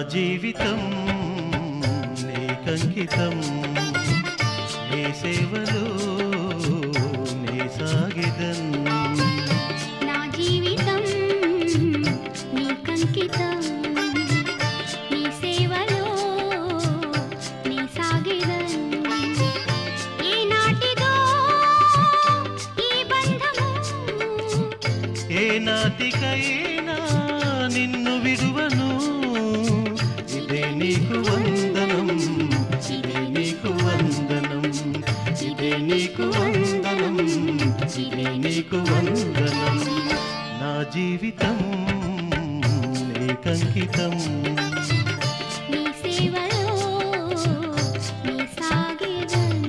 జీవితం నీకంకితం నీ సేవలో నీ సాగిదన్ నా జీవితం నీకంకితం నీ సేవలో నీ సాగిదన్ ఏనాటిదో ఈ బంధము ఏ నాటికైనా నిన్ను విడువను ఇదే నీకు వందనం ఇదే నీకు వందనం ఇదే నీకు వందనం ఇదే నీకు వందనం నా జీవితం నీకంకితం నీ సేవలో నీ సాగిదన్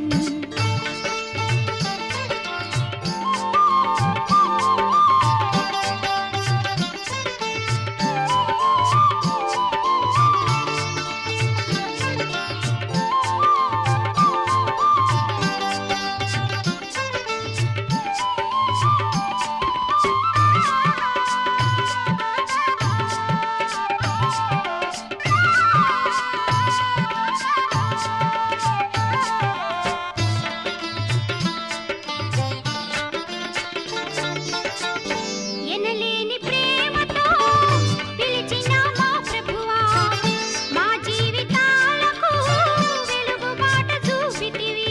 ఎనలేని ప్రేమతో పిలిచిన మా ప్రభువా మా జీవితాలకు వెలుగు బాట చూపితివి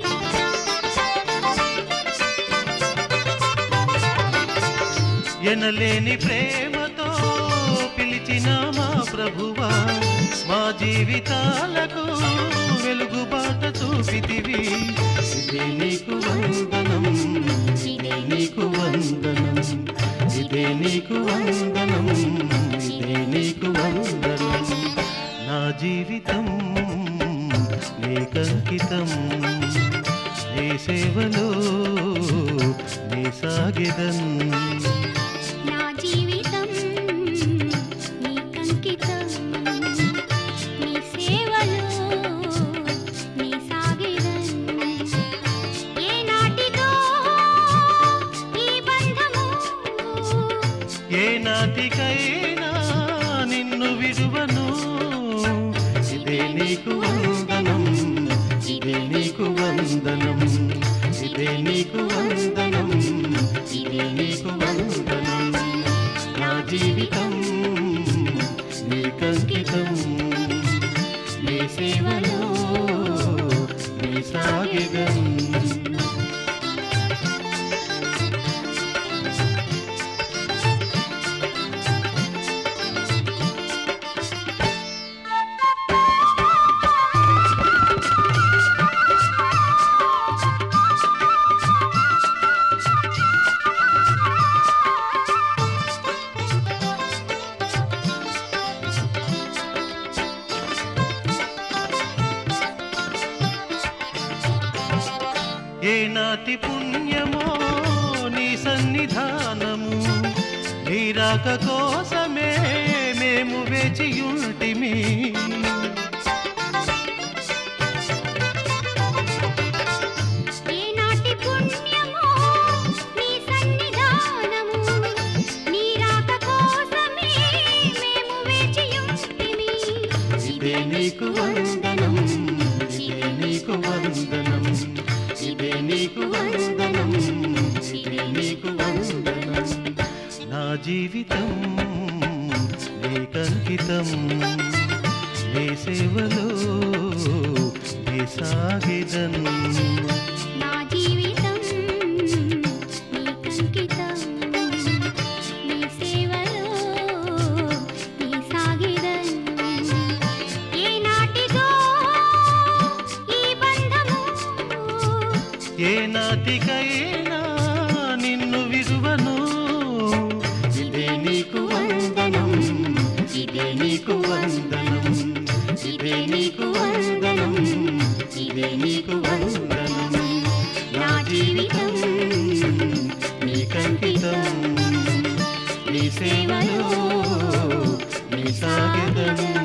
ఎనలేని ప్రేమతో పిలిచిన మా ప్రభువా మా జీవితాలకు వెలుగుబాట చూపితివి ఇదే నీకు వందనం ఇదే నీకు వందనం ఇదే నీకు వందనం ఇదే నీకు వందనం నా జీవితం నీకంకితం నీ సేవలో నీ సాగిదన్ నా జీవితం నీకంకితం నీ సేవలో నీ సాగిదన్ ఏనాటిదో ఈ బంధము ఏ నాటికైనా నిన్ను విడువను ఇదే నీకు వందనం ఇదే నీకు వందనం ఇదే నీకు వందనం ఇదే నీకు వందనం నా జీవితం నీకంకితం నీ సేవలో నీ సాగిదం ఏ నాటి పుణ్యమో నీ సన్నిధానము నీ రాక కోసమే మేము వేచియుంటిమి ఏనాటి పుణ్యమో నీ సన్నిధానము నీ రాక కోసమే మేము వేచియుంటిమి ఇదే నీకు వందనం ఇదే నీకు వందనం ఇదే నీకు వందనం ఇదే నీకు వందనం నా జీవితం నీకంకితం నీ సేవలో నీ సాగిదన్ నా జీవితం నీకంకితం నీ సేవలో నీ సాగిదన్ ఏనాటిదో ఈ బంధము ఏ నాటికైనా నిన్ను విడువను ఇదే నీకు వందనం ఇదే నీకు వందనం ఇదే నీకు వందనం ఇదే నీకు వందనం నా జీవితం నీకంకితం నీ సేవలో నీ సాగదం